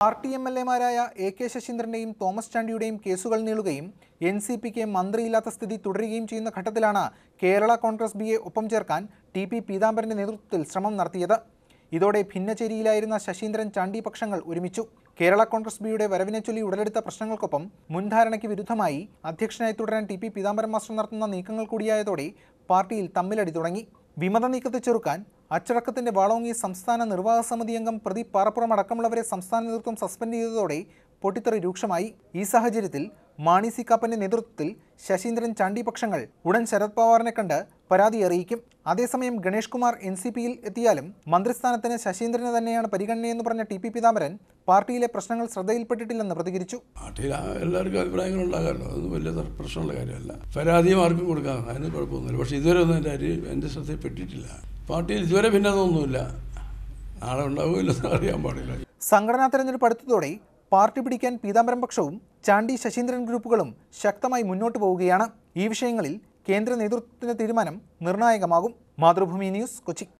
party M L എമാരായ A K ശശീന്ദ്രന്റെയും തോമസ് ചാണ്ടിയുടെയും കേസുകൾ നീളുകയും എൻ സി പിക്ക് മന്ത്രിയില്ലാത്ത സ്ഥിതി തുടരുകയും ചെയ്യുന്ന ഘട്ടത്തിലാണ് കേരള കോൺഗ്രസ് ബിയെ ഒപ്പം ചേർക്കാൻ ടി പി പീതാംബരന്റെ നേതൃത്വത്തിൽ ശ്രമം നടത്തിയത് ഇതോടെ ഭിന്നചേരിയിലായിരുന്ന ശശീന്ദ്രൻ ചാണ്ടി പക്ഷങ്ങൾ ഒരുമിച്ചു കേരള കോൺഗ്രസ് ബിയുടെ വരവിനെ ചൊല്ലി ഉടലെടുത്ത പ്രശ്നങ്ങൾക്കൊപ്പം മുൻധാരണയ്ക്ക് വിരുദ്ധമായി അധ്യക്ഷനായി തുടരാൻ ടി പി പീതാംബരം മാസ്റ്റർ നടത്തുന്ന നീക്കങ്ങൾ കൂടിയായതോടെ പാർട്ടിയിൽ തമ്മിലടി തുടങ്ങി വിമത നീക്കത്തെ ചെറുക്കാൻ അച്ചടക്കത്തിന്റെ വാളോങ്ങി സംസ്ഥാന നിർവാഹക സമിതി അംഗം പ്രദീപ് പാറപ്പുറം അടക്കമുള്ളവരെ സംസ്ഥാന നേതൃത്വം സസ്പെൻഡ് ചെയ്തതോടെ പൊട്ടിത്തെറി രൂക്ഷമായി ഈ സാഹചര്യത്തിൽ മാണി സി കാപ്പന്റെ നേതൃത്വത്തിൽ ശശീന്ദ്രൻ ചാണ്ടി പക്ഷങ്ങൾ ഉടൻ ശരത് പവാറിനെ കണ്ട് പരാതി അറിയിക്കും അതേസമയം ഗണേഷ് കുമാർ എൻ സി പിയിൽ എത്തിയാലും മന്ത്രിസ്ഥാനത്തിന് ശശീന്ദ്രന് തന്നെയാണ് പരിഗണനയെന്ന് പറഞ്ഞ ടി പി പീതാംബരൻ പാർട്ടിയിലെ പ്രശ്നങ്ങൾ ശ്രദ്ധയിൽപ്പെട്ടിട്ടില്ലെന്ന് പ്രതികരിച്ചു പാർട്ടിയിൽ ആ എല്ലാവർക്കും അഭിപ്രായങ്ങൾ ഉണ്ടാകാമല്ലോ അതൊന്നും വലിയ ത- പ്രശ്നമുള്ള കാര്യമല്ല പരാതിയും ആർക്കും കൊടുക്കാം അതിന് കുഴപ്പമൊന്നുമില്ല പക്ഷേ ഇതുവരെ ഒന്നും എൻ്റെ അരി എൻ്റെ ശ്രദ്ധയിൽപ്പെട്ടിട്ടില്ല പാർട്ടിയിൽ ഇതുവരെ ഭിന്നതൊന്നുമില്ല നാളെ ഉണ്ടാവുമില്ലെന്ന് അറിയാൻ പാടില്ല സംഘടനാ തെരഞ്ഞെടുപ്പ് അടുത്തതോടെ പാർട്ടി പിടിക്കാൻ പീതാംബരം പക്ഷവും ചാണ്ടി ശശീന്ദ്രൻ ഗ്രൂപ്പുകളും ശക്തമായി മുന്നോട്ട് പോവുകയാണ് ഈ വിഷയങ്ങളിൽ കേന്ദ്ര നേതൃത്വത്തിന്റെ തീരുമാനം നിർണായകമാകും മാതൃഭൂമി ന്യൂസ് കൊച്ചി